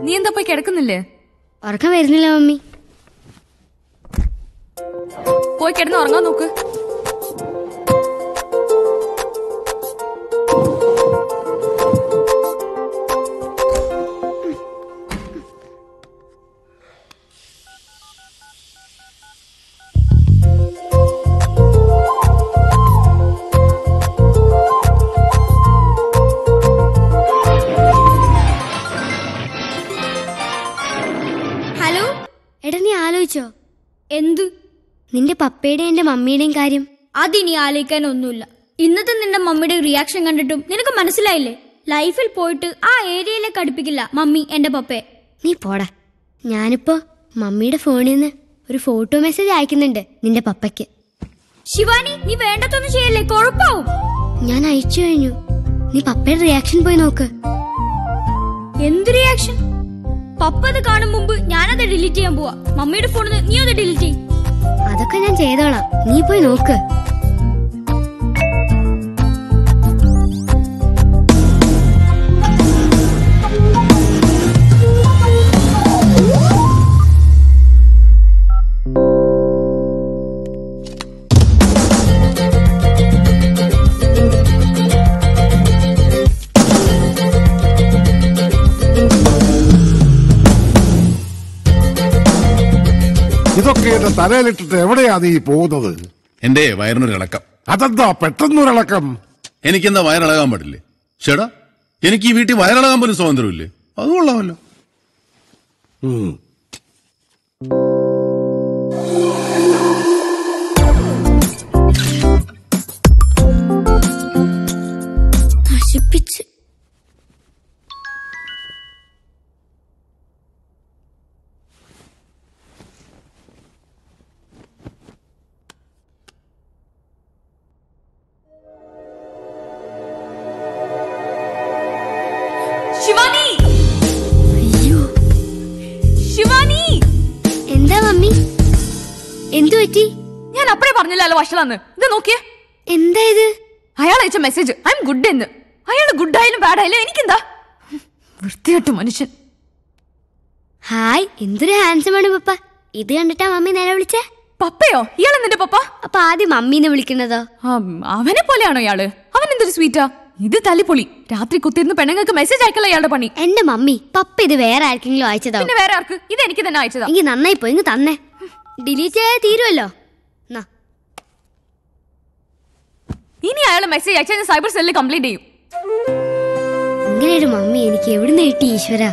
നീ എന്താ പോയി കിടക്കുന്നില്ലേ ഉറക്കം വരുന്നില്ല മമ്മി പോയി കിടന്ന് ഉറങ്ങാൻ നോക്ക് ഹലോ എടാ നീ ആലോചിച്ചോ എന്ത് നിന്റെ പപ്പയുടെയും എന്റെ മമ്മിയുടെയും കാര്യം അതിനി ആലോചിക്കാനൊന്നുമില്ല ഇന്നത്തെ നിന്റെ മമ്മിയുടെ റിയാക്ഷൻ കണ്ടിട്ടും നിനക്ക് മനസ്സിലായില്ലേ ലൈഫിൽ പോയിട്ട് ആ ഏരിയയിലേക്ക് അടുപ്പിക്കില്ല മമ്മി എന്റെ പപ്പയെ നീ പോടാ ഞാനിപ്പോ മമ്മിയുടെ ഫോണിൽ നിന്ന് ഒരു ഫോട്ടോ മെസ്സേജ് അയക്കുന്നുണ്ട് നിന്റെ പപ്പയ്ക്ക് ശിവാനി നീ വേണ്ടതൊന്നും ചെയ്യല്ലേ കുഴപ്പാവും ഞാൻ അയച്ചു കഴിഞ്ഞു നീ പപ്പയുടെ റിയാക്ഷൻ പോയി നോക്ക് എന്ത് റിയാക്ഷൻ പപ്പ അത് കാണും മുമ്പ് ഞാനത് ഡിലീറ്റ് ചെയ്യാൻ പോവാ മമ്മിയുടെ ഫോണിൽ നീ അത് ഡിലീറ്റ് ചെയ്യും അതൊക്കെ ഞാൻ ചെയ്തോളാം നീ പോയി നോക്ക് ഇതൊക്കെ എന്റെ തലയിലിട്ടിട്ട് എവിടെയാ നീ പോകുന്നത് എന്റെ വയറിനൊരു ഇളക്കം അതെന്താ പെട്ടെന്നൊരിളക്കം എനിക്കെന്താ വയറിളകാൻ പാടില്ലേ ചേടാ എനിക്ക് ഈ വീട്ടിൽ വയറിളകാൻ പോലും സ്വാതന്ത്ര്യമില്ലേ അത് കൊള്ളാമല്ലോ ഉം. നശിപ്പിച്ച് ശിവാനി അയ്യോ ശിവാനി എന്താ മമ്മി എന്തു പറ്റി ഞാൻ അപ്പഴേ പറഞ്ഞില്ലല്ലോ വഷളാന്ന് ഇത് നോക്കിയേ എന്താ ഇത് അയാൾ അയച്ച മെസ്സേജ് ഐ എം ഗുഡ് എന്ന് അയാൾ ഗുഡ് ആയാലും ബാഡ് ആയാലും എനിക്കെന്താ വൃത്തികെട്ട മനുഷ്യൻ ഹായ് എന്തൊരു ഹാൻസം ആണ് പപ്പ ഇത് കണ്ടിട്ടാ മമ്മി നേരെ വിളിച്ചേ പപ്പയോ ഇയാൾ എന്നിട്ട് പപ്പ അപ്പൊ ആദ്യം മമ്മീന്ന് വിളിക്കുന്നതോ ആം, അവനെ പോലെയാണോ ഇയാള് അവൻ എന്തൊരു സ്വീറ്റാ ഇത് തല്ലിപ്പൊളി രാത്രി കുത്തിരുന്ന് പെണ്ണുങ്ങൾക്ക് മെസ്സേജ് അയക്കല ഇയാളുടെ പണി എന്റെ മമ്മി പപ്പ ഇത് വേറെ ആർക്കെങ്കിലും അയച്ചതാവും പിന്നെ വേറെ ആർക്ക് ഇത് എനിക്ക് തന്നെ അയച്ചതാ എങ്കിൽ നന്നായി പോയി ഇങ്ങ് തന്നെ ഡിലീറ്റ് ചെയ്യാൻ തീരുമല്ലോ നാ ഇനി അയാൾ മെസ്സേജ് അയച്ചാൽ ഞാൻ സൈബർ സെല്ലിൽ കംപ്ലൈന്റ് ചെയ്യും ഇങ്ങനെ ഒരു മമ്മി എനിക്ക് എവിടുന്ന് കിട്ടി ഈശ്വര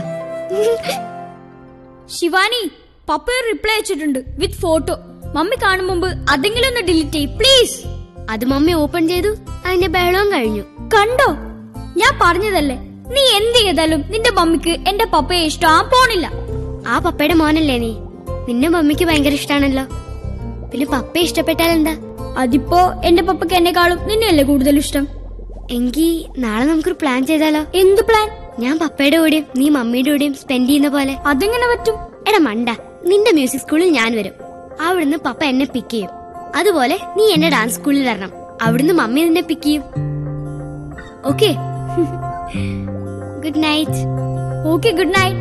ശിവാനി പപ്പ ഒരു റിപ്ലൈ അയച്ചിട്ടുണ്ട് വിത്ത് ഫോട്ടോ മമ്മി കാണും മുമ്പ് അതെങ്കിലും ഒന്ന് ഡിലീറ്റ് ചെയ്യ് പ്ലീസ് അത് മമ്മി ഓപ്പൺ ചെയ്തു അതിന്റെ ബഹളവും കഴിഞ്ഞു കണ്ടോ ഞാൻ പറഞ്ഞതല്ലേ നീ എന്ത് ചെയ്താലും നിന്റെ മമ്മിക്ക് എന്റെ പപ്പയെ ഇഷ്ടം പോണില്ല ആ പപ്പയുടെ മോനല്ലേ നീ നിന്നെ മമ്മിക്ക് ഭയങ്കര ഇഷ്ടാണല്ലോ പിന്നെ പപ്പയെ ഇഷ്ടപ്പെട്ടാൽ എന്താ അതിപ്പോ എന്റെ പപ്പയ്ക്ക് എന്നെക്കാളും നിന്നെയല്ലേ കൂടുതൽ ഇഷ്ടം എങ്കി നാളെ നമുക്കൊരു പ്ലാൻ ചെയ്താലോ എന്ത് പ്ലാൻ ഞാൻ പപ്പയുടെ കൂടെയും നീ മമ്മിയുടെ കൂടെയും സ്പെൻഡ് ചെയ്യുന്ന പോലെ അതെങ്ങനെ പറ്റും എടാ മണ്ട നിന്റെ മ്യൂസിക് സ്കൂളിൽ ഞാൻ വരും അവിടുന്ന് പപ്പ എന്നെ പിക്ക് ചെയ്യും അതുപോലെ നീ എന്നെ ഡാൻസ് സ്കൂളിൽ വരണം അവിടുന്ന് മമ്മി നിന്നെ പിക്ക് ചെയ്യും okay good night okay good night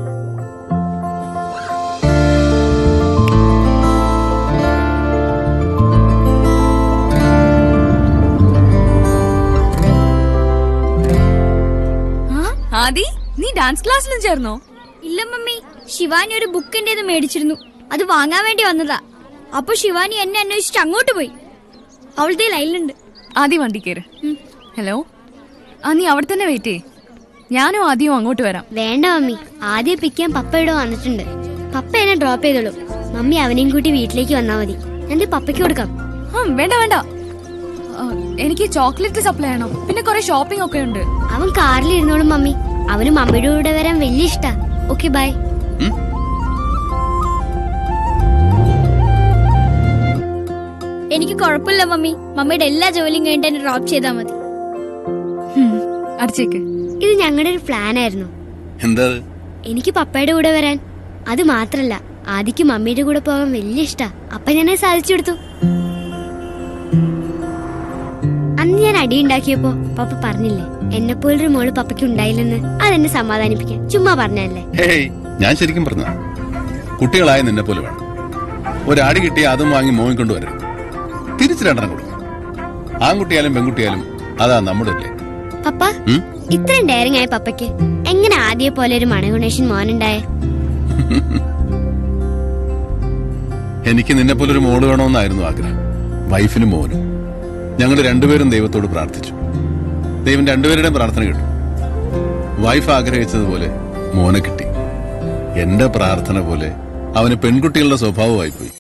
Aadi നീ ഡാൻസ് ക്ലാസ്സിലും ചേർന്നോ ഇല്ല മമ്മി ശിവാനി ഒരു ബുക്ക് എന്റേത് മേടിച്ചിരുന്നു അത് വാങ്ങാൻ വേണ്ടി വന്നതാ അപ്പൊ ശിവാനി എന്നെ അന്വേഷിച്ച് അങ്ങോട്ട് പോയി അവളുടെ ലൈനിലുണ്ട് ആദ്യം വണ്ടി കയറ് ഹലോ ആ നീ അവിടെ തന്നെ വെയിറ്റ് ചെയ്യ് ഞാനും ആദ്യവും അങ്ങോട്ട് വരാം വേണ്ട മമ്മി ആദ്യം പിക്ക് ചെയ്യാൻ പപ്പ ഇവിടെ വന്നിട്ടുണ്ട് പപ്പ എന്നെ ഡ്രോപ്പ് ചെയ്തോളൂ മമ്മി അവനെയും കൂട്ടി വീട്ടിലേക്ക് വന്നാ മതി ഞാൻ ദേ പപ്പയ്ക്ക് കൊടുക്കാം ആ വേണ്ട വേണ്ട ആ, എനിക്ക് ചോക്ലേറ്റ് സപ്ലൈ ചെയ്യണം പിന്നെ കുറെ ഷോപ്പിംഗ് ഒക്കെ ഉണ്ട് അവൻ കാറിൽ ഇരുന്നോളും മമ്മി അവന് മമ്മിയുടെ കൂടെ വരാൻ വലിയ ഇഷ്ടാ ഓക്കെ ബൈ എനിക്ക് കുഴപ്പമില്ല മമ്മി മമ്മിയുടെ എല്ലാ ജോലിയും കഴിഞ്ഞിട്ട് എന്നെ ഡ്രോപ്പ് ചെയ്താൽ മതി അടിച്ചേക്ക് ഇത് ഞങ്ങളുടെ ഒരു പ്ലാൻ ആയിരുന്നു എന്താ അത്? എനിക്ക് പപ്പയുടെ കൂടെ വരാൻ അത് മാത്രല്ല ആദിക്ക് മമ്മിയുടെ കൂടെ പോകാൻ വലിയ ഇഷ്ടാ അപ്പൊ ഞാനത് സാധിച്ചു കൊടുത്തു അന്ന് അന്ന് ഞാൻ അടി ഉണ്ടാക്കിയപ്പോ പപ്പ പറഞ്ഞില്ലേ എന്നെ പോലൊരു മോള് പപ്പയ്ക്ക് ഉണ്ടായില്ലെന്ന് അതെന്നെ സമാധാനിപ്പിക്കാൻ ചുമ്മാ പറഞ്ഞല്ലേ ഹേയ് ഞാൻ ശരിക്കും പറഞ്ഞ കുട്ടികളായ നിന്നെ പോലെ വേണം ഒരാടി കിട്ടിയ അതും വാങ്ങി മോങ്ങിക്കൊണ്ട് വരരുത് തിരിച്ചു രണ്ടെണ്ണം കൊടുക്കും ആൺകുട്ടിയാലും പെൺകുട്ടിയാലും അതാ നമ്മുടെ അല്ലേ പപ്പ ഉം? ഇത്രയും ഡയറിംഗ് ആയ പപ്പയ്ക്ക് എങ്ങനെ ആദ്യ പോലെ ഒരു മണഗുണേഷൻ മോനുണ്ടായേ എനിക്ക് നിന്നെ പോലെ ഒരു മോള് വേണമെന്നായിരുന്നു ആഗ്രഹം വൈഫിനും മോനും ഞങ്ങൾ രണ്ടുപേരും ദൈവത്തോട് പ്രാർത്ഥിച്ചു ദൈവം രണ്ടുപേരുടെയും പ്രാർത്ഥന കേട്ടു വൈഫ് ആഗ്രഹിച്ചതുപോലെ മോനെ കിട്ടി എന്റെ പ്രാർത്ഥന പോലെ അവന് പെൺകുട്ടികളുടെ സ്വഭാവമായിപ്പോയി